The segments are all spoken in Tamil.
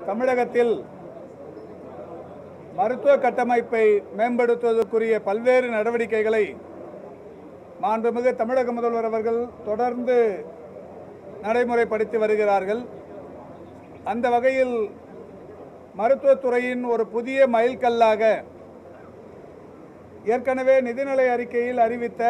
தமிழகத்தில் மருத்துவ கட்டமைப்பை மேம்படுத்துவதற்குரிய பல்வேறு நடவடிக்கைகளை மாண்புமிகு தமிழக முதல்வர் அவர்கள் தொடர்ந்து நடைமுறைப்படுத்தி வருகிறார்கள் அந்த வகையில் மருத்துவத்துறையின் ஒரு புதிய மைல்கல்லாக ஏற்கனவே நிதிநிலை அறிக்கையில் அறிவித்த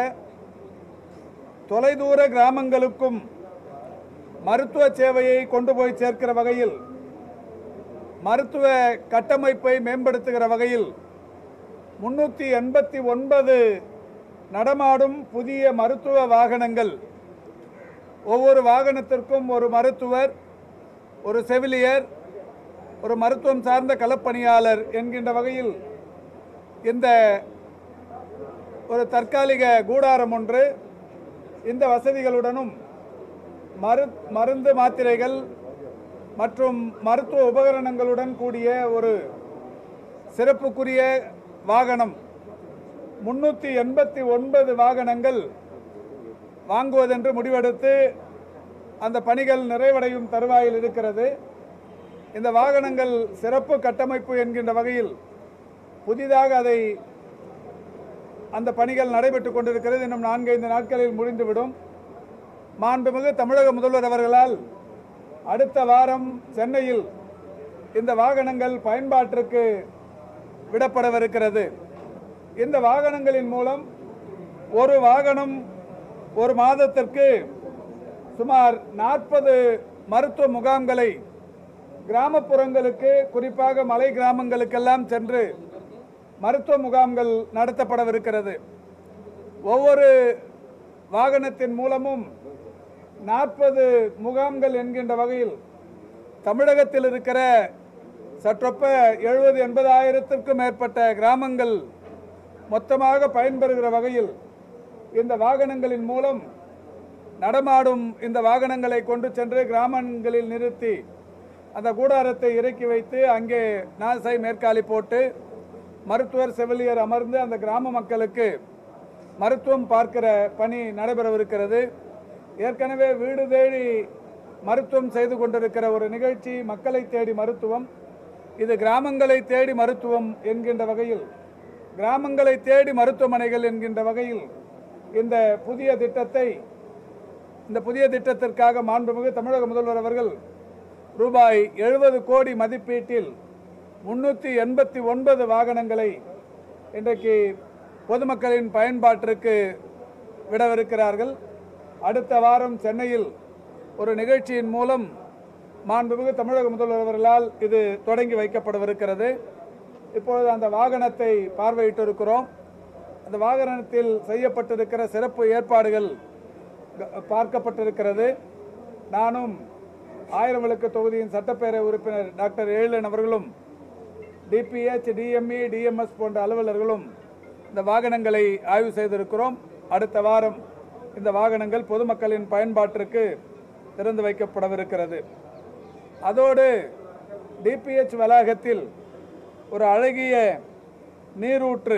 தொலைதூர கிராமங்களுக்கும் மருத்துவ சேவையை கொண்டு போய் சேர்க்கிற வகையில் மருத்துவ கட்டமைப்பை மேம்படுத்துகிற வகையில் முன்னூற்றி எண்பத்தி ஒன்பது நடமாடும் புதிய மருத்துவ வாகனங்கள் ஒவ்வொரு வாகனத்திற்கும் ஒரு மருத்துவர் ஒரு செவிலியர் ஒரு மருத்துவம் சார்ந்த களப்பணியாளர் என்கின்ற வகையில் இந்த ஒரு தற்காலிக கூடாரம் ஒன்று இந்த வசதிகளுடனும் மரு மருந்து மாத்திரைகள் மற்றும் மருத்துவ உபகரணங்களுடன் கூடிய ஒரு சிறப்புக்குரிய வாகனம் முன்னூற்றி எண்பத்தி ஒன்பது வாகனங்கள் வாங்குவதென்று முடிவெடுத்து அந்த பணிகள் நிறைவடையும் தருவாயில் இருக்கிறது இந்த வாகனங்கள் சிறப்பு கட்டமைப்பு என்கின்ற வகையில் புதிதாக அதை அந்த பணிகள் நடைபெற்றுக் கொண்டிருக்கிறது இன்னும் நான்கைந்து நாட்களில் முடிந்துவிடும் மாண்புமிகு தமிழக முதல்வர் அவர்களால் அடுத்த வாரம் சென்னையில் இந்த வாகனங்கள் பயன்பாட்டிற்கு விடப்படவிருக்கிறது இந்த வாகனங்களின் மூலம் ஒரு வாகனம் ஒரு மாதத்திற்கு சுமார் நாற்பது மருத்துவ முகாம்களை கிராமப்புறங்களுக்கு குறிப்பாக மலை கிராமங்களுக்கெல்லாம் சென்று மருத்துவ முகாம்கள் நடத்தப்படவிருக்கிறது ஒவ்வொரு வாகனத்தின் மூலமும் நாற்பது முகாம்கள் என்கின்ற வகையில் தமிழகத்தில் இருக்கிற சற்றொப்ப எழுபது எண்பதாயிரத்திற்கும் மேற்பட்ட கிராமங்கள் மொத்தமாக பயன்பெறுகிற வகையில் இந்த வாகனங்களின் மூலம் நடமாடும் இந்த வாகனங்களை கொண்டு சென்று கிராமங்களில் நிறுத்தி அந்த கூடாரத்தை இறக்கி வைத்து அங்கே நாசை மேற்காலி போட்டு மருத்துவர் செவிலியர் அமர்ந்து அந்த கிராம மக்களுக்கு மருத்துவம் பார்க்கிற பணி நடைபெறவிருக்கிறது ஏற்கனவே வீடு தேடி மருத்துவம் செய்து கொண்டிருக்கிற ஒரு நிகழ்ச்சி மக்களை தேடி மருத்துவம் இது கிராமங்களை தேடி மருத்துவம் என்கின்ற வகையில் கிராமங்களை தேடி மருத்துவமனைகள் என்கின்ற வகையில் இந்த புதிய திட்டத்தை இந்த புதிய திட்டத்திற்காக மாண்புமிகு தமிழக முதல்வர் அவர்கள் ரூபாய் எழுபது கோடி மதிப்பீட்டில் முன்னூற்றி எண்பத்தி ஒன்பது வாகனங்களை இன்றைக்கு பொதுமக்களின் பயன்பாட்டிற்கு விடவிருக்கிறார்கள் அடுத்த வாரம் சென்னையில் ஒரு நிகழ்ச்சியின் மூலம் மாண்புமிகு தமிழக முதல்வர் அவர்களால் இது தொடங்கி வைக்கப்படவிருக்கிறது இப்பொழுது அந்த வாகனத்தை பார்வையிட்டிருக்கிறோம் அந்த வாகனத்தில் செய்யப்பட்டிருக்கிற சிறப்பு ஏற்பாடுகள் க- பார்க்கப்பட்டிருக்கிறது நானும் ஆயிரம் விளக்கு தொகுதியின் சட்டப்பேரவை உறுப்பினர் டாக்டர் ஏழன் அவர்களும் டிபிஎச் டிஎம்இ டிஎம்எஸ் போன்ற அலுவலர்களும் இந்த வாகனங்களை ஆய்வு செய்திருக்கிறோம் அடுத்த வாரம் இந்த வாகனங்கள் பொதுமக்களின் பயன்பாட்டிற்கு திறந்து வைக்கப்படவிருக்கிறது அதோடு டிபிஎச் வளாகத்தில் ஒரு அழகிய நீரூற்று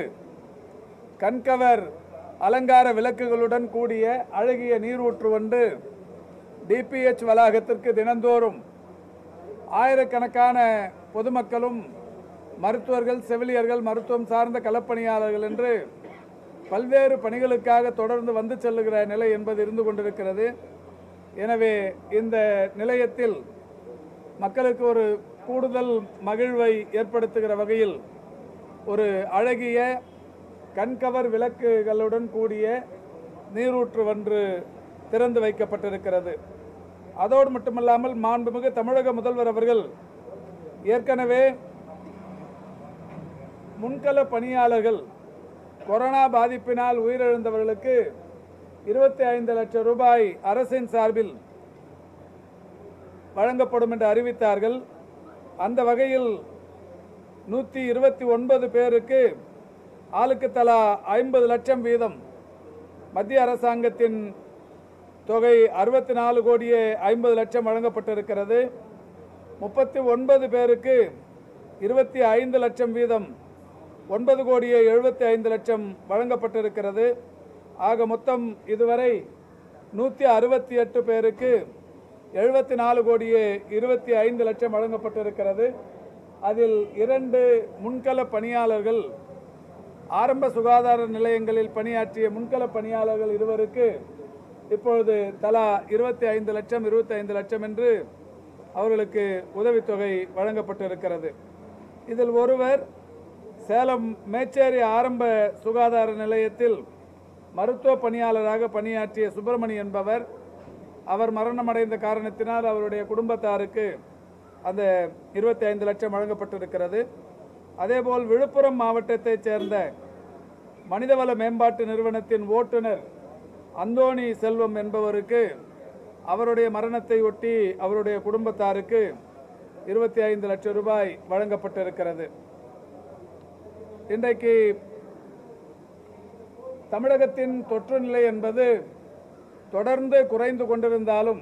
கண்கவர் அலங்கார விளக்குகளுடன் கூடிய அழகிய நீரூற்று ஒன்று டிபிஎச் வளாகத்திற்கு தினந்தோறும் ஆயிரக்கணக்கான பொதுமக்களும் மருத்துவர்கள் செவிலியர்கள் மருத்துவம் சார்ந்த களப்பணியாளர்கள் என்று பல்வேறு பணிகளுக்காக தொடர்ந்து வந்து செல்லுகிற நிலை என்பது இருந்து கொண்டிருக்கிறது எனவே இந்த நிலையத்தில் மக்களுக்கு ஒரு கூடுதல் மகிழ்வை ஏற்படுத்துகிற வகையில் ஒரு அழகிய கண்கவர் விளக்குகளுடன் கூடிய நீரூற்று ஒன்று திறந்து வைக்கப்பட்டிருக்கிறது அதோடு மட்டுமல்லாமல் மாண்புமிகு தமிழக முதல்வர் அவர்கள் ஏற்கனவே முன்கள பணியாளர்கள் கொரோனா பாதிப்பினால் உயிரிழந்தவர்களுக்கு இருபத்தி ஐந்து லட்சம் ரூபாய் அரசின் சார்பில் வழங்கப்படும் என்று அறிவித்தார்கள் அந்த வகையில் நூற்றி இருபத்தி ஒன்பது பேருக்கு ஆளுக்கு தலா ஐம்பது லட்சம் வீதம் மத்திய அரசாங்கத்தின் தொகை அறுபத்தி நாலு கோடியே ஐம்பது லட்சம் வழங்கப்பட்டிருக்கிறது முப்பத்தி ஒன்பது பேருக்கு இருபத்தி ஐந்து லட்சம் வீதம் ஒன்பது கோடியே எழுபத்தி ஐந்து லட்சம் வழங்கப்பட்டிருக்கிறது ஆக மொத்தம் இதுவரை நூற்றி அறுபத்தி எட்டு பேருக்கு எழுபத்தி நாலு கோடியே இருபத்தி ஐந்து லட்சம் வழங்கப்பட்டிருக்கிறது அதில் இரண்டு முன்கள பணியாளர்கள் ஆரம்ப சுகாதார நிலையங்களில் பணியாற்றிய முன்கள பணியாளர்கள் இருவருக்கு இப்பொழுது தலா இருபத்தி ஐந்து லட்சம் இருபத்தி ஐந்து லட்சம் என்று அவர்களுக்கு உதவித்தொகை வழங்கப்பட்டிருக்கிறது இதில் ஒருவர் சேலம் மேச்சேரி ஆரம்ப சுகாதார நிலையத்தில் மருத்துவ பணியாளராக பணியாற்றிய சுப்பிரமணி என்பவர் அவர் மரணமடைந்த காரணத்தினால் அவருடைய குடும்பத்தாருக்கு அந்த இருபத்தி ஐந்து லட்சம் வழங்கப்பட்டிருக்கிறது அதேபோல் விழுப்புரம் மாவட்டத்தைச் சேர்ந்த மனிதவள மேம்பாட்டு நிறுவனத்தின் ஓட்டுநர் அந்தோணி செல்வம் என்பவருக்கு அவருடைய மரணத்தை ஒட்டி அவருடைய குடும்பத்தாருக்கு இருபத்தி ஐந்து லட்சம் ரூபாய் வழங்கப்பட்டிருக்கிறது இன்றைக்கு தமிழகத்தின் தொற்று நிலை என்பது தொடர்ந்து குறைந்து கொண்டிருந்தாலும்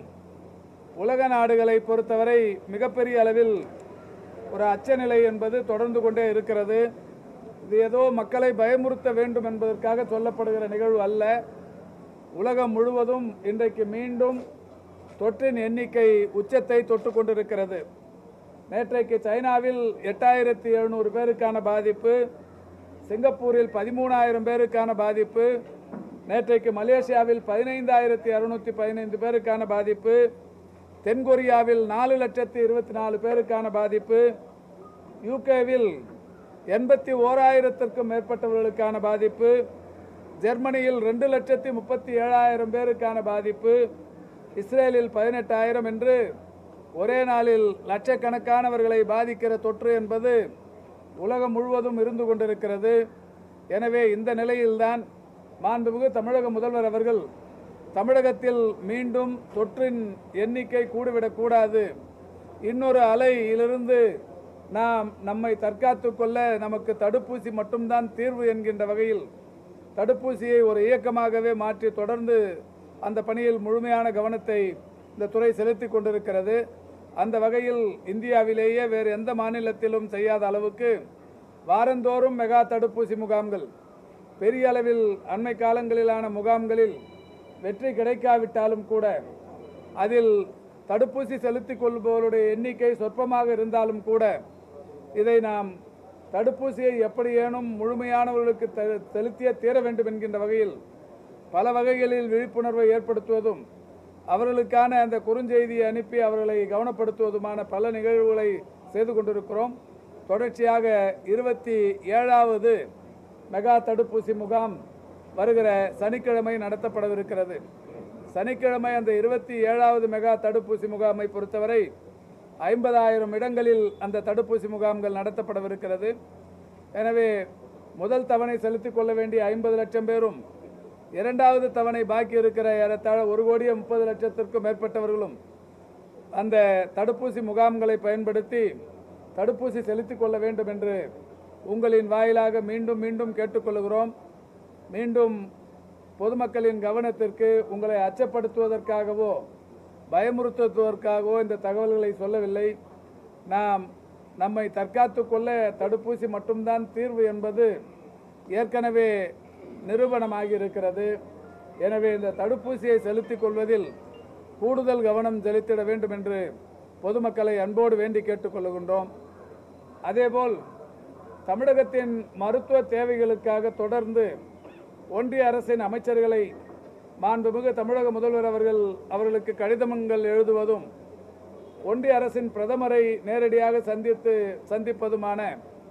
உலக நாடுகளை பொறுத்தவரை மிகப்பெரிய அளவில் ஒரு அச்சநிலை என்பது தொடர்ந்து கொண்டே இருக்கிறது இது ஏதோ மக்களை பயமுறுத்த வேண்டும் என்பதற்காக சொல்லப்படுகிற நிகழ்வு அல்ல உலகம் முழுவதும் இன்றைக்கு மீண்டும் தொற்றின் எண்ணிக்கை உச்சத்தை தொட்டு கொண்டிருக்கிறது நேற்றைக்கு சைனாவில் எட்டாயிரத்தி எழுநூறு பேருக்கான பாதிப்பு சிங்கப்பூரில் பதிமூணாயிரம் பேருக்கான பாதிப்பு நேற்றைக்கு மலேசியாவில் பதினைந்தாயிரத்தி அறுநூற்றி பதினைந்து பேருக்கான பாதிப்பு தென்கொரியாவில் நாலு லட்சத்தி இருபத்தி நாலு பேருக்கான பாதிப்பு யூகேவில் எண்பத்தி ஓராயிரத்திற்கும் மேற்பட்டவர்களுக்கான பாதிப்பு ஜெர்மனியில் ரெண்டு லட்சத்தி முப்பத்தி ஏழாயிரம் பேருக்கான பாதிப்பு இஸ்ரேலில் பதினெட்டாயிரம் என்று ஒரே நாளில் லட்சக்கணக்கானவர்களை பாதிக்கிற தொற்று என்பது உலகம் முழுவதும் இருந்து கொண்டிருக்கிறது எனவே இந்த நிலையில்தான் மாண்புமிகு தமிழக முதல்வர் அவர்கள் தமிழகத்தில் மீண்டும் தொற்றின் எண்ணிக்கை கூடிவிடக்கூடாது இன்னொரு அலையிலிருந்து நாம் நம்மை தற்காத்துக் கொள்ள நமக்கு தடுப்பூசி மட்டும்தான் தீர்வு என்கின்ற வகையில் தடுப்பூசியை ஒரு இயக்கமாகவே மாற்றி தொடர்ந்து அந்த பணியில் முழுமையான கவனத்தை இந்த துறை செலுத்தி கொண்டிருக்கிறது அந்த வகையில் இந்தியாவிலேயே வேறு எந்த மாநிலத்திலும் செய்யாத அளவுக்கு வாரந்தோறும் மெகா தடுப்பூசி முகாம்கள் பெரிய அளவில் அண்மை காலங்களிலான முகாம்களில் வெற்றி கிடைக்காவிட்டாலும் கூட அதில் தடுப்பூசி செலுத்திக் கொள்பவருடைய எண்ணிக்கை சொற்பமாக இருந்தாலும் கூட இதை நாம் தடுப்பூசியை எப்படியேனும் முழுமையானவர்களுக்கு தெ- செலுத்தியே தீர வேண்டும் என்கின்ற வகையில் பல வகைகளில் விழிப்புணர்வை ஏற்படுத்துவதும் அவர்களுக்கான அந்த குறுஞ்செய்தியை அனுப்பி அவர்களை கவனப்படுத்துவதுமான பல நிகழ்வுகளை செய்து கொண்டிருக்கிறோம் தொடர்ச்சியாக இருபத்தி ஏழாவது மெகா தடுப்பூசி முகாம் வருகிற சனிக்கிழமை நடத்தப்படவிருக்கிறது சனிக்கிழமை அந்த இருபத்தி ஏழாவது மெகா தடுப்பூசி முகாமை பொறுத்தவரை ஐம்பதாயிரம் இடங்களில் அந்த தடுப்பூசி முகாம்கள் நடத்தப்படவிருக்கிறது எனவே முதல் தவணை செலுத்திக் கொள்ள வேண்டிய ஐம்பது லட்சம் பேரும் இரண்டாவது தவணை பாக்கி இருக்கிற ஏறத்தாழ ஒரு கோடியே முப்பது லட்சத்திற்கும் மேற்பட்டவர்களும் அந்த தடுப்பூசி முகாம்களை பயன்படுத்தி தடுப்பூசி செலுத்திக் கொள்ள வேண்டும் என்று உங்களின் வாயிலாக மீண்டும் மீண்டும் கேட்டுக்கொள்கிறோம் மீண்டும் பொதுமக்களின் கவனத்திற்கு உங்களை அச்சப்படுத்துவதற்காகவோ பயமுறுத்துவதற்காகவோ இந்த தகவல்களை சொல்லவில்லை நாம் நம்மை தற்காத்து கொள்ள தடுப்பூசி மட்டும்தான் தீர்வு என்பது ஏற்கனவே நிரூபணமாகி இருக்கிறது எனவே இந்த தடுப்பூசியை செலுத்திக் கொள்வதில் கூடுதல் கவனம் செலுத்திட வேண்டும் என்று பொதுமக்களை அன்போடு வேண்டி கேட்டுக்கொள்கின்றோம் அதேபோல் தமிழகத்தின் மருத்துவ தேவைகளுக்காக தொடர்ந்து ஒன்றிய அரசின் அமைச்சர்களை மாண்புமிகு தமிழக முதல்வர் அவர்கள் அவர்களுக்கு கடிதங்கள் எழுதுவதும் ஒன்றிய அரசின் பிரதமரை நேரடியாக சந்தித்து சந்திப்பதுமான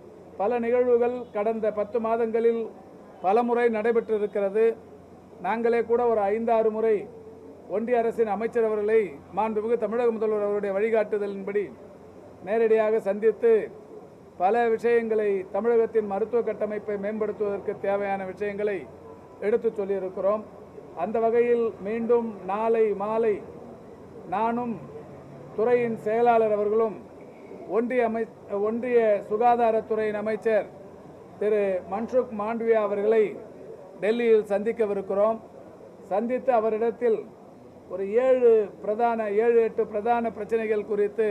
பல நிகழ்வுகள் கடந்த பத்து மாதங்களில் பல முறை நடைபெற்றிருக்கிறது நாங்களே கூட ஒரு ஐந்தாறு முறை ஒன்றிய அரசின் அமைச்சர் அவர்களை மாண்புமிகு தமிழக முதல்வர் அவருடைய வழிகாட்டுதலின்படி நேரடியாக சந்தித்து பல விஷயங்களை தமிழகத்தின் மருத்துவ கட்டமைப்பை மேம்படுத்துவதற்கு தேவையான விஷயங்களை எடுத்துச் சொல்லியிருக்கிறோம் அந்த வகையில் மீண்டும் நாளை மாலை நானும் துறையின் செயலாளர் அவர்களும் ஒன்றிய அமை ஒன்றிய சுகாதாரத்துறையின் அமைச்சர் திரு மன்சுக் மாண்ட்வியா அவர்களை டெல்லியில் சந்திக்கவிருக்கிறோம் சந்தித்து அவரிடத்தில் ஒரு ஏழு பிரதான ஏழு எட்டு பிரதான பிரச்சனைகள் குறித்து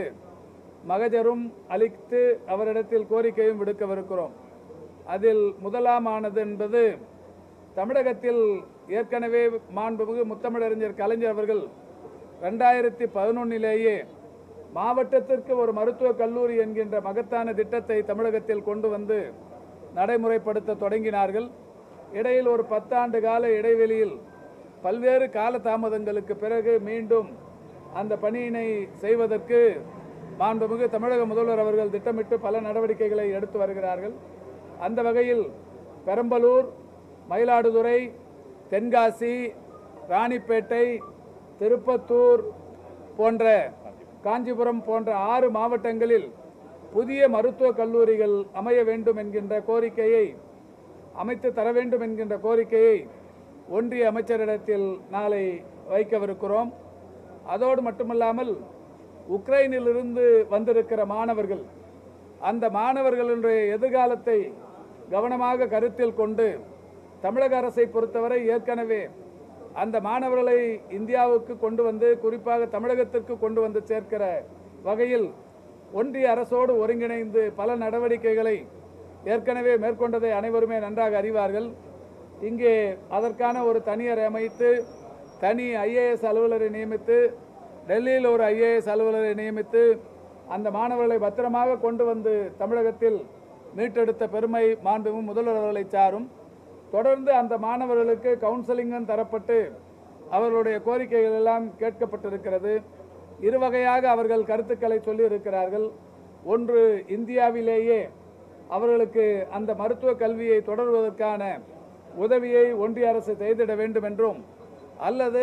மகஜரும் அளித்து அவரிடத்தில் கோரிக்கையும் விடுக்கவிருக்கிறோம் அதில் முதலாமானது என்பது தமிழகத்தில் ஏற்கனவே மாண்புமிகு முத்தமிழறிஞர் கலைஞர் அவர்கள் ரெண்டாயிரத்தி பதினொன்னிலேயே மாவட்டத்திற்கு ஒரு மருத்துவக் கல்லூரி என்கின்ற மகத்தான திட்டத்தை தமிழகத்தில் கொண்டு வந்து நடைமுறைப்படுத்த தொடங்கினார்கள் இடையில் ஒரு பத்தாண்டு கால இடைவெளியில் பல்வேறு கால தாமதங்களுக்கு பிறகு மீண்டும் அந்த பணியினை செய்வதற்கு மாண்புமிகு தமிழக முதல்வர் அவர்கள் திட்டமிட்டு பல நடவடிக்கைகளை எடுத்து வருகிறார்கள் அந்த வகையில் பெரம்பலூர் மயிலாடுதுறை தென்காசி ராணிப்பேட்டை திருப்பத்தூர் போன்ற காஞ்சிபுரம் போன்ற ஆறு மாவட்டங்களில் புதிய மருத்துவக் கல்லூரிகள் அமைய வேண்டும் என்கின்ற கோரிக்கையை அமைத்து தர வேண்டும் என்கின்ற கோரிக்கையை ஒன்றிய அமைச்சரிடத்தில் நாளை வைக்கவிருக்கிறோம் அதோடு மட்டுமல்லாமல் உக்ரைனிலிருந்து வந்திருக்கிற மாணவர்கள் அந்த மாணவர்களுடைய எதிர்காலத்தை கவனமாக கருத்தில் கொண்டு தமிழக அரசை பொறுத்தவரை ஏற்கனவே அந்த மாணவர்களை இந்தியாவுக்கு கொண்டு வந்து குறிப்பாக தமிழகத்திற்கு கொண்டு வந்து சேர்க்கிற வகையில் ஒன்றிய அரசோடு ஒருங்கிணைந்து பல நடவடிக்கைகளை ஏற்கனவே மேற்கொண்டதை அனைவருமே நன்றாக அறிவார்கள் இங்கே அதற்கான ஒரு தனியரை அமைத்து தனி ஐஏஎஸ் அலுவலரை நியமித்து டெல்லியில் ஒரு ஐஏஎஸ் அலுவலரை நியமித்து அந்த மாணவர்களை பத்திரமாக கொண்டு வந்து தமிழகத்தில் மீட்டெடுத்த பெருமை மாண்புமிகு முதல்வர் அவர்களை சாரும் தொடர்ந்து அந்த மாணவர்களுக்கு கவுன்சிலிங்கும் தரப்பட்டு அவர்களுடைய கோரிக்கைகள் எல்லாம் கேட்கப்பட்டிருக்கிறது இரு வகையாக அவர்கள் கருத்துக்களை சொல்லி இருக்கிறார்கள் ஒன்று இந்தியாவிலேயே அவர்களுக்கு அந்த மருத்துவ கல்வியை தொடர்வதற்கான உதவியை ஒன்றிய அரசு செய்திட வேண்டும் என்றும் அல்லது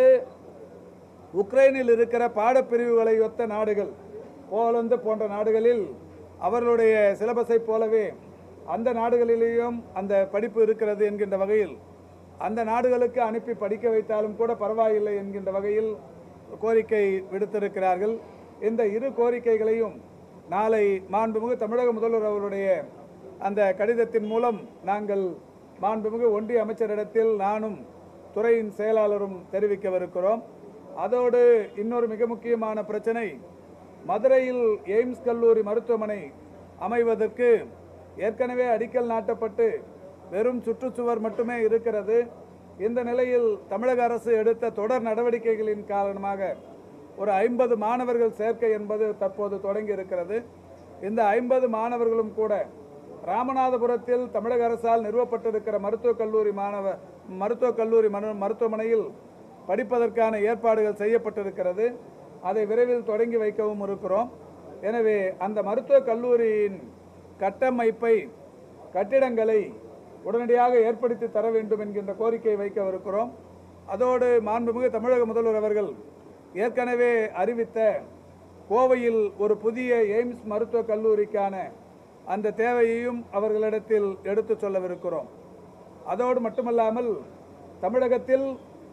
உக்ரைனில் இருக்கிற பாடப்பிரிவுகளை ஒத்த நாடுகள் போலந்து போன்ற நாடுகளில் அவர்களுடைய சிலபஸை போலவே அந்த நாடுகளிலேயும் அந்த படிப்பு இருக்கிறது என்கின்ற வகையில் அந்த நாடுகளுக்கு அனுப்பி படிக்க வைத்தாலும் கூட பரவாயில்லை என்கின்ற வகையில் கோரிக்கை விடுத்திருக்கிறார்கள் இந்த இரு கோரிக்கைகளையும் நாளை மாண்புமிகு தமிழக முதல்வர் அவருடைய அந்த கடிதத்தின் மூலம் நாங்கள் மாண்புமிகு ஒன்றிய அமைச்சரிடத்தில் நானும் துறையின் செயலாளரும் தெரிவிக்கவிருக்கிறோம் அதோடு இன்னொரு மிக முக்கியமான பிரச்சனை மதுரையில் எய்ம்ஸ் கல்லூரி மருத்துவமனை அமைவதற்கு ஏற்கனவே அடிக்கல் நாட்டப்பட்டு வெறும் சுற்றுச்சுவர் மட்டுமே இருக்கிறது இந்த நிலையில் தமிழக அரசு எடுத்த தொடர் நடவடிக்கைகளின் காரணமாக ஒரு ஐம்பது மாணவர்கள் சேர்க்கை என்பது தற்போது தொடங்கி இருக்கிறது இந்த ஐம்பது மாணவர்களும் கூட ராமநாதபுரத்தில் தமிழக அரசால் நிறுவப்பட்டிருக்கிற மருத்துவக் கல்லூரி மாணவ மருத்துவக் கல்லூரி மரு- மருத்துவமனையில் படிப்பதற்கான ஏற்பாடுகள் செய்யப்பட்டிருக்கிறது அதை விரைவில் தொடங்கி வைக்கவும் இருக்கிறோம் எனவே அந்த மருத்துவக் கல்லூரியின் கட்டமைப்பை கட்டிடங்களை உடனடியாக ஏற்படுத்தி தர வேண்டும் என்கின்ற கோரிக்கை வைக்கவிருக்கிறோம் அதோடு மாண்புமிகு தமிழக முதல்வர் அவர்கள் ஏற்கனவே அறிவித்த கோவையில் ஒரு புதிய எய்ம்ஸ் மருத்துவக் கல்லூரிக்கான அந்த தேவையையும் அவர்களிடத்தில் எடுத்துச் சொல்லவிருக்கிறோம் அதோடு மட்டுமல்லாமல் தமிழகத்தில்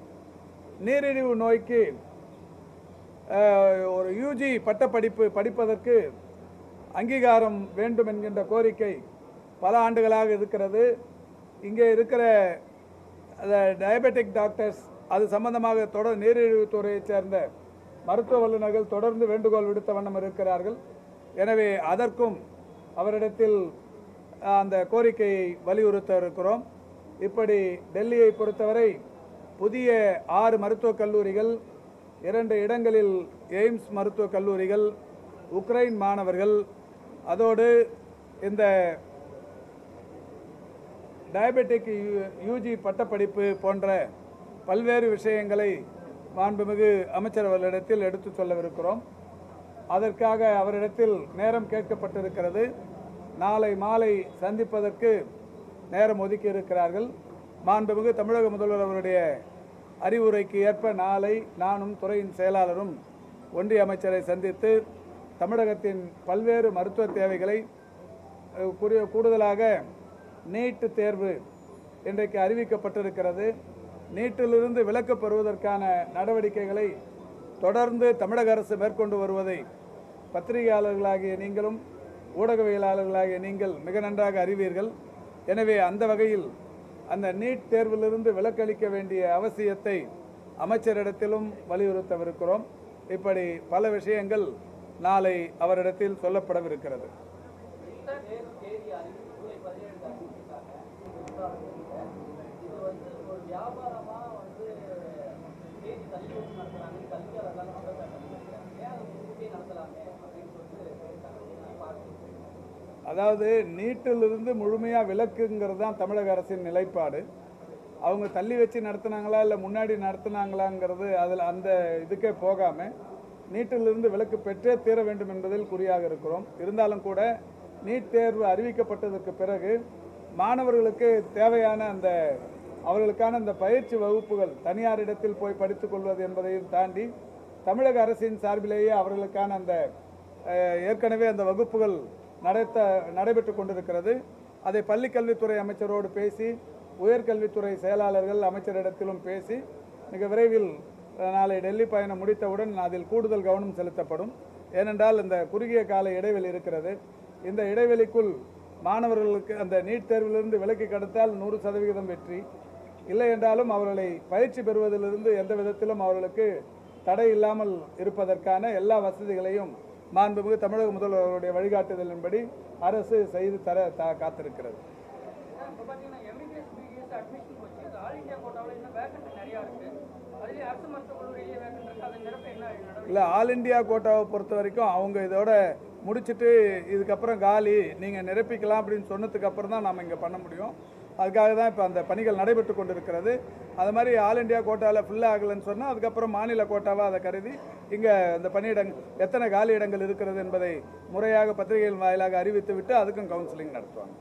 நீரிழிவு நோய்க்கு அஹ், ஒரு யூஜி பட்டப்படிப்பு படிப்பதற்கு அங்கீகாரம் வேண்டும் என்கின்ற கோரிக்கை பல ஆண்டுகளாக இருக்கிறது இங்கே இருக்கிற டயபெட்டிக் டாக்டர்ஸ் அது சம்பந்தமாக தொடர் நீரிழிவு துறையைச் சேர்ந்த மருத்துவ வல்லுநர்கள் தொடர்ந்து வேண்டுகோள் விடுத்த வண்ணம் இருக்கிறார்கள் எனவே அதற்கும் அவரிடத்தில் அஹ், அந்த கோரிக்கையை வலியுறுத்த இருக்கிறோம் இப்படி டெல்லியை பொறுத்தவரை புதிய ஆறு மருத்துவக் கல்லூரிகள் இரண்டு இடங்களில் எய்ம்ஸ் மருத்துவக் கல்லூரிகள் உக்ரைன் மாணவர்கள் அதோடு இந்த டயபெட்டிக் யூஜி பட்டப்படிப்பு போன்ற பல்வேறு விஷயங்களை மாண்புமிகு அமைச்சர் அவர்களிடத்தில் எடுத்துச் சொல்லவிருக்கிறோம் அதற்காக அவரிடத்தில் நேரம் கேட்கப்பட்டிருக்கிறது நாளை மாலை சந்திப்பதற்கு நேரம் ஒதுக்கி இருக்கிறார்கள் மாண்புமிகு தமிழக முதல்வர் அவருடைய அறிவுரைக்கு ஏற்ப நாளை நானும் துறையின் செயலாளரும் ஒன்றிய அமைச்சரை சந்தித்து தமிழகத்தின் பல்வேறு மருத்துவ தேவைகளை அஹ், கூடிய- கூடுதலாக நீட் தேர்வு இன்றைக்கு அறிவிக்கப்பட்டிருக்கிறது நீட்டிலிருந்து விலக்கு பெறுவதற்கான நடவடிக்கைகளை தொடர்ந்து தமிழக அரசு மேற்கொண்டு வருவதை பத்திரிகையாளர்களாகிய நீங்களும் ஊடகவியலாளர்களாகிய நீங்கள் மிக நன்றாக அறிவீர்கள் எனவே அந்த வகையில் அந்த நீட் தேர்விலிருந்து விலக்களிக்க வேண்டிய அவசியத்தை அமைச்சரிடத்திலும் வலியுறுத்தவிருக்கிறோம் இப்படி பல விஷயங்கள் நாளை அவரிடத்தில் சொல்லப்படவிருக்கிறது இது வந்து ஒரு வியாபாரமா வந்து தேதி தள்ளி வச்சு நடத்துறாங்க கல்வியாளர்கள் அதாவது நீட்டிலிருந்து முழுமையாக விலக்குங்கிறது தான் தமிழக அரசின் நிலைப்பாடு அவங்க தள்ளி வச்சு நடத்துனாங்களா இல்லை முன்னாடி நடத்துனாங்களாங்கிறது அதில் அந்த இதுக்கே போகாமல் நீட்டிலிருந்து விலக்கு பெற்றே தீர வேண்டும் என்பதில் குறியாக இருக்கிறோம் இருந்தாலும் கூட நீட் தேர்வு அறிவிக்கப்பட்டதற்கு பிறகு மாணவர்களுக்கு தேவையான அந்த அவர்களுக்கான அந்த பயிற்சி வகுப்புகள் தனியார் இடத்தில் போய் படித்துக் கொள்வது என்பதையும் தாண்டி தமிழக அரசின் சார்பிலேயே அவர்களுக்கான அந்த அஹ், ஏற்கனவே அந்த வகுப்புகள் நடத்த நடைபெற்று கொண்டிருக்கிறது அதை பள்ளிக்கல்வித்துறை அமைச்சரோடு பேசி உயர்கல்வித்துறை செயலாளர்கள் அமைச்சரிடத்திலும் பேசி மிக விரைவில் அஹ், நாளை டெல்லி பயணம் முடித்தவுடன் அதில் கூடுதல் கவனம் செலுத்தப்படும் ஏனென்றால் இந்த குறுகிய கால இடைவெளி இருக்கிறது இந்த இடைவெளிக்குள் மாணவர்களுக்கு அந்த நீட் தேர்விலிருந்து விலக்கி கடத்தால் நூறு சதவிகிதம் வெற்றி இல்லை என்றாலும் அவர்களை பயிற்சி பெறுவதிலிருந்து எந்த விதத்திலும் அவர்களுக்கு தடை இல்லாமல் இருப்பதற்கான எல்லா வசதிகளையும் மாண்புமிகு தமிழக முதல்வருடைய வழிகாட்டுதலின்படி அரசு செய்து தர தா- காத்திருக்கிறது இப்போ பார்த்தீங்கன்னா எம்பிபிஎஸ் பிடிஎஸ் அட்மிஷன் போச்சு இது ஆல் இந்தியா கோட்டாவில் இன்னும் வேக்கண்ட் நிறையா இருக்கு அதுலேயே அரசு மருத்துவக் கல்லூரியிலேயே வேக்கண்ட் இருக்கு அதை நிரப்ப என்ன நடவடிக்கை இல்லை ஆல் இந்தியா கோட்டாவை பொறுத்த வரைக்கும் அவங்க இதோட முடிச்சுட்டு இதுக்கப்புறம் காலி நீங்கள் நிரப்பிக்கலாம் அப்படின்னு சொன்னதுக்கு அப்புறம் தான் நாம் இங்கே பண்ண முடியும் அதுக்காக தான் இப்போ அந்த பணிகள் நடைபெற்று கொண்டிருக்கிறது அது மாதிரி ஆல் இந்தியா கோட்டாவில் ஃபுல்லாக ஆகலைன்னு சொன்னால் அதுக்கப்புறம் மாநில கோட்டாவாக அதை கருதி இங்கே அந்த பணியிடங்கள் எத்தனை காலி இடங்கள் இருக்கிறது என்பதை முறையாக பத்திரிகைகள் வாயிலாக அறிவித்து விட்டு அதுக்கும் கவுன்சிலிங் நடத்துவாங்க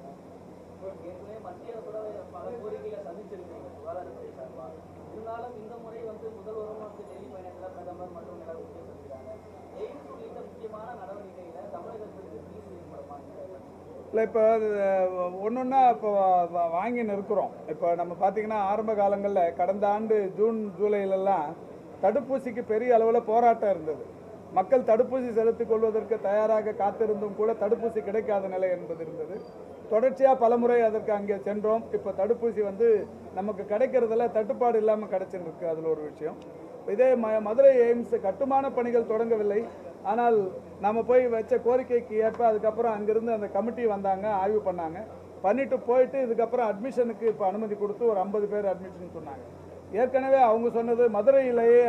ஏற்கனவே மத்திய அரசோட பல கோரிக்கைகளை சந்திச்சிருக்கீங்க சுகாதாரத்துறை சார்பா இருந்தாலும் இந்த முறை வந்து முதல்வரும் வந்து டெல்லி பயணத்தில் பிரதமர் மற்றும் நடவடிக்கை செஞ்சுக்கிறாங்க எய்ம்ஸ் உள்ளிட்ட முக்கியமான நடவடிக்கைகளை தமிழகத்திற்கு தீர்வு ஏற்படுமாங்க இல்லை இப்போ ஒன்று ஒன்றா இப்போ வா- வாங்கின்னு இருக்கிறோம் இப்போ நம்ம பார்த்தீங்கன்னா ஆரம்ப காலங்களில் கடந்த ஆண்டு ஜூன் ஜூலைலெல்லாம் தடுப்பூசிக்கு பெரிய அளவில் போராட்டம் இருந்தது மக்கள் தடுப்பூசி செலுத்திக் கொள்வதற்கு தயாராக காத்திருந்தும் கூட தடுப்பூசி கிடைக்காத நிலை என்பது இருந்தது தொடர்ச்சியாக பலமுறை அதற்கு அங்கே சென்றோம் இப்போ தடுப்பூசி வந்து நமக்கு கிடைக்கிறதுல தட்டுப்பாடு இல்லாமல் கிடைச்சிருக்கு அதில் ஒரு விஷயம் இதே ம மதுரை எய்ம்ஸ் கட்டுமான பணிகள் தொடங்கவில்லை ஆனால் நம்ம போய் வச்ச கோரிக்கைக்கு ஏற்ப அதுக்கப்புறம் அங்கிருந்து அந்த கமிட்டி வந்தாங்க ஆய்வு பண்ணாங்க பண்ணிட்டு போயிட்டு இதுக்கப்புறம் அட்மிஷனுக்கு இப்போ அனுமதி கொடுத்து ஒரு ஐம்பது பேர் அட்மிஷன் சொன்னாங்க ஏற்கனவே அவங்க சொன்னது மதுரையிலேயே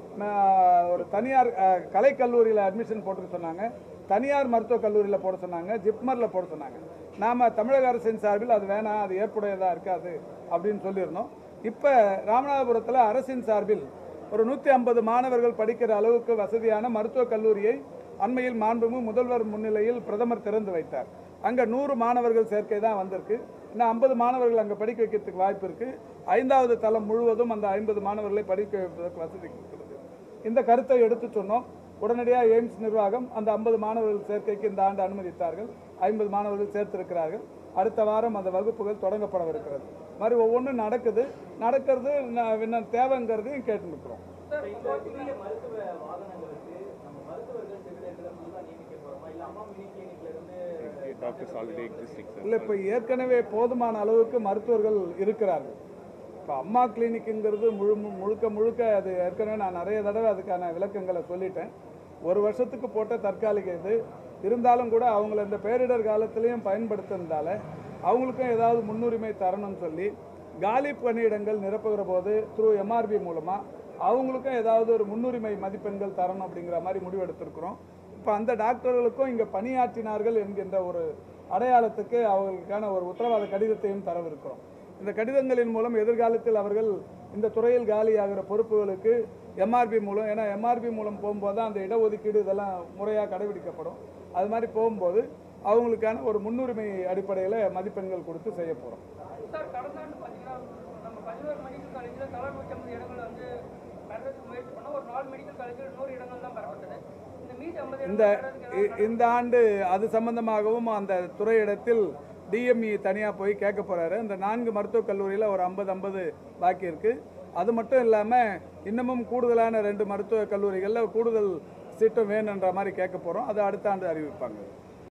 ம- ஒரு தனியார் அஹ், கலைக்கல்லூரியில் அட்மிஷன் போட்டுக்க சொன்னாங்க தனியார் மருத்துவக் கல்லூரியில் போட சொன்னாங்க ஜிப்மரில் போட சொன்னாங்க நாம் தமிழக அரசின் சார்பில் அது வேணாம் அது ஏற்புடையதாக இருக்காது அப்படின்னு சொல்லியிருந்தோம் இப்போ ராமநாதபுரத்தில் அரசின் சார்பில் ஒரு நூற்றி ஐம்பது மாணவர்கள் படிக்கிற அளவுக்கு வசதியான மருத்துவக் கல்லூரியை அண்மையில் மாண்புமிகு முதல்வர் முன்னிலையில் பிரதமர் திறந்து வைத்தார் அங்கே நூறு மாணவர்கள் சேர்க்கை தான் வந்திருக்கு இன்னும் ஐம்பது மாணவர்கள் அங்கே படிக்க வைக்கிறதுக்கு வாய்ப்பு இருக்குது ஐந்தாவது தளம் முழுவதும் அந்த ஐம்பது மாணவர்களை படிக்க வைப்பதற்கு வசதி இருக்கிறது இந்த கருத்தை எடுத்து சொன்னோம் உடனடியாக எய்ம்ஸ் நிர்வாகம் அந்த ஐம்பது மாணவர்கள் சேர்க்கைக்கு இந்த ஆண்டு அனுமதித்தார்கள் ஐம்பது மாணவர்கள் சேர்த்திருக்கிறார்கள் அடுத்த வாரம் அந்த வகுப்புகள் தொடங்கப்படவிருக்கிறது மாதிரி ஒவ்வொன்றும் நடக்குது நடக்கிறது ந- இன்னும் தேவைங்கிறதையும் கேட்டு நிற்கிறோம் சார் இப்போ புதிய மருத்துவ வாகனங்களுக்கு நம்ம மருத்துவர்கள் செவிலியர்களை புதுசாக நியமிக்க போகிறோமா இல்லை அம்மா மினி கிளினிக்ல இருந்து doctors already existing, sir. இல்லை இப்போ ஏற்கனவே போதுமான அளவுக்கு மருத்துவர்கள் இருக்கிறார்கள் இப்போ அம்மா கிளினிக்குங்கிறது முழு மு- முழுக்க முழுக்க அது ஏற்கனவே நான் நிறைய தடவை அதுக்கான விளக்கங்களை சொல்லிட்டேன் ஒரு வருஷத்துக்கு போட்ட தற்காலிக இது இருந்தாலும் கூட அவங்கள இந்த பேரிடர் காலத்திலையும் பயன்படுத்துனதால அவங்களுக்கும் ஏதாவது முன்னுரிமை தரணும்னு சொல்லி காலி பணியிடங்கள் நிரப்புகிற போது த்ரூ எம்ஆர்பி மூலமாக அவங்களுக்கும் ஏதாவது ஒரு முன்னுரிமை மதிப்பெண்கள் தரணும் அப்படிங்கிற மாதிரி முடிவெடுத்திருக்கிறோம் இப்போ அந்த டாக்டர்களுக்கும் இங்கே பணியாற்றினார்கள் என்கின்ற ஒரு அடையாளத்துக்கு அவர்களுக்கான ஒரு உத்தரவாத கடிதத்தையும் தரவிருக்கிறோம் இந்த கடிதங்களின் மூலம் எதிர்காலத்தில் அவர்கள் இந்த துறையில் காலியாகிற பொறுப்புகளுக்கு எம்ஆர்பி மூலம் ஏன்னா எம்ஆர்பி மூலம் போகும்போது தான் அந்த இடஒதுக்கீடு இதெல்லாம் முறையாக கடைபிடிக்கப்படும் அது மாதிரி போகும்போது அவங்களுக்கான ஒரு முன்னுரிமை அடிப்படையில் மதிப்பெண்கள் கொடுத்து செய்ய போகிறோம் சார் கடந்த ஆண்டு பார்த்தீங்கன்னா நம்ம பதினோரு மெடிக்கல் காலேஜில் தலா நூற்றி ஐம்பது இடங்கள் வந்து பெறதுக்கு முயற்சி பண்ணோம் ஒரு நாலு மெடிக்கல் காலேஜில் நூறு இடங்கள் தான் பெறப்பட்டது இந்த மீதி ஐம்பது இந்த இடங்கள் பெறதுக்கு இ- இந்த ஆண்டு அது சம்பந்தமாகவும் அந்த துறையிடத்தில் டிஎம்இ தனியாக போய் கேட்க போறாரு இந்த நான்கு மருத்துவக் கல்லூரியில் ஒரு ஐம்பது ஐம்பது பாக்கி இருக்கு அது மட்டும் இல்லாமல் இன்னமும் கூடுதலான ரெண்டு மருத்துவக் கல்லூரிகளில் கூடுதல் சீட்டும் வேணுன்ற மாதிரி கேட்க போகிறோம் அது அடுத்த ஆண்டு அறிவிப்பாங்க